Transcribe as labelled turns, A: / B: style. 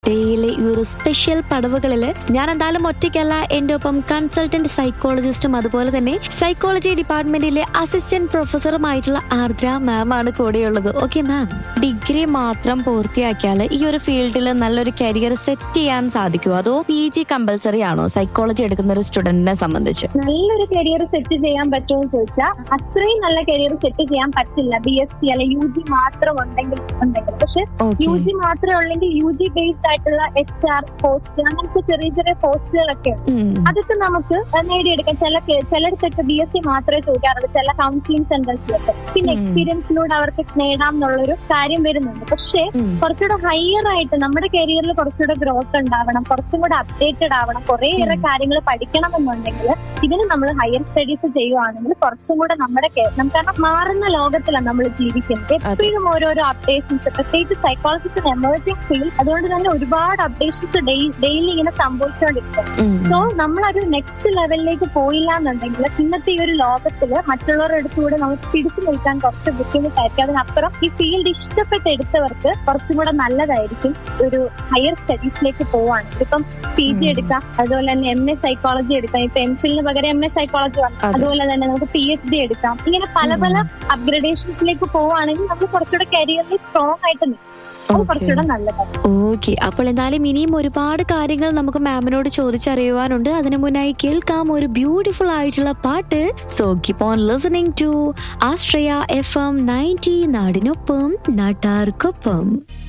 A: ഡേയിലെ ഈ ഒരു സ്പെഷ്യൽ പടവുകളിൽ ഞാൻ എന്തായാലും ഒറ്റയ്ക്കല്ല എന്റെ ഒപ്പം കൺസൾട്ടന്റ് സൈക്കോളജിസ്റ്റും അതുപോലെ തന്നെ സൈക്കോളജി ഡിപ്പാർട്ട്മെന്റിലെ അസിസ്റ്റന്റ് പ്രൊഫസറുമായിട്ടുള്ള ആർദ്ര മാം ആണ് കൂടെയുള്ളത് ഓക്കെ മാം ഡിഗ്രി മാത്രം പൂർത്തിയാക്കിയാൽ ഈ ഒരു ഫീൽഡിൽ നല്ലൊരു കരിയർ സെറ്റ് ചെയ്യാൻ സാധിക്കുമോ അതോ പി ജി കമ്പൽസറി ആണോ സൈക്കോളജി എടുക്കുന്ന ഒരു സ്റ്റുഡന്റിനെ സംബന്ധിച്ച്
B: നല്ലൊരു കരിയർ സെറ്റ് ചെയ്യാൻ പറ്റുമോ എന്ന് ചോദിച്ചാൽ അത്രയും നല്ല കരിയർ സെറ്റ് ചെയ്യാൻ പറ്റില്ല ബി എസ് സി അല്ലെ യു ജി മാത്രം ഉണ്ടെങ്കിൽ ഉണ്ടെങ്കിൽ പക്ഷെ
A: ഓക്കെ
B: യു ജി മാത്രം ഉള്ളെങ്കിൽ യു ജി ബേസ്ഡ് ആയിട്ടുള്ള എച്ച് ആർ പോസ്റ്റ് അങ്ങനത്തെ ചെറിയ ചെറിയ പോസ്റ്റുകളൊക്കെ ഉണ്ട് അതൊക്കെ നമുക്ക് നേടിയെടുക്കാം ചില കേ- ചിലയിടത്തൊക്കെ ബി എസ് സി മാത്രമേ ചോദിക്കാറുള്ളൂ ചില കൗൺസിലിംഗ് സെന്റേഴ്സിലൊക്കെ പിന്നെ
A: ഉം.
B: എക്സ്പീരിയൻസിലൂടെ അവർക്ക് നേടാം എന്നുള്ളൊരു കാര്യം വരുന്നുണ്ട് പക്ഷേ കുറച്ചുകൂടെ ഹയർ ആയിട്ട് നമ്മുടെ കരിയറിൽ കുറച്ചുകൂടെ ഗ്രോത്ത് ഉണ്ടാവണം കുറച്ചും കൂടെ അപ്ഡേറ്റഡ് ആവണം കുറേയേറെ
A: ഉം.
B: കാര്യങ്ങൾ പഠിക്കണമെന്നുണ്ടെങ്കിൽ ഇതിന് നമ്മൾ ഹയർ സ്റ്റഡീസ് ചെയ്യുവാണെങ്കിൽ കുറച്ചും കൂടെ നമ്മുടെ കേ- നമുക്ക് കാരണം മാറുന്ന ലോകത്തിലാണ് നമ്മൾ ജീവിക്കുന്നത് എപ്പോഴും ഓരോരോ അപ്ഡേഷൻസ് പ്രത്യേകിച്ച് സൈക്കോളജിസ്റ്റ് എമർജിംഗ് ഫീൽഡ് അതുകൊണ്ട് തന്നെ ഒരുപാട് അപ്ഡേഷൻസ് ഡെയിലി ഇങ്ങനെ സംഭവിച്ചുകൊണ്ടിരിക്കും സോ നമ്മളൊരു നെക്സ്റ്റ് ലെവലിലേക്ക് പോയില്ല എന്നുണ്ടെങ്കിൽ ഇന്നത്തെ ഈ ഒരു ലോകത്തില് മറ്റുള്ളവരുടെ അടുത്തുകൂടെ നമുക്ക് പിടിച്ചു നിൽക്കാൻ കുറച്ച് ബുദ്ധിമുട്ടായിരിക്കും അതിനപ്പുറം ഈ ഫീൽഡ് ഇഷ്ടപ്പെട്ട് എടുത്തവർക്ക് കുറച്ചും കൂടെ നല്ലതായിരിക്കും ഒരു ഹയർ സ്റ്റഡീസിലേക്ക് പോവാണെങ്കിൽ ഇപ്പം പി ജി
A: ഉം.
B: എടുക്കാം അതുപോലെ തന്നെ എം എ സൈക്കോളജി എടുക്കാം ഇപ്പൊ എം ഫിലിന് പകരം എം എ സൈക്കോളജി വന്നു
A: അതെ.
B: അതുപോലെ തന്നെ നമുക്ക് പി എച്ച് ഡി എടുക്കാം ഇങ്ങനെ പല പല അപ്ഗ്രഡേഷൻസിലേക്ക് പോവാണെങ്കിൽ നമ്മൾ കുറച്ചുകൂടെ കരിയറിൽ സ്ട്രോങ് ആയിട്ട് നിൽക്കും അത് കുറച്ചുകൂടെ നല്ലതാണ്
A: ഓക്കെ അപ്പോൾ എന്തായാലും ഇനിയും ഒരുപാട് കാര്യങ്ങൾ നമുക്ക് മാമിനോട് ചോദിച്ചറിയുവാനുണ്ട് അതിനു മുന്നായി കേൾക്കാം ഒരു ബ്യൂട്ടിഫുൾ ആയിട്ടുള്ള പാട്ട് so keep on listening to Ashraya F M ninety നാടിനൊപ്പം നാട്ടാർക്കൊപ്പം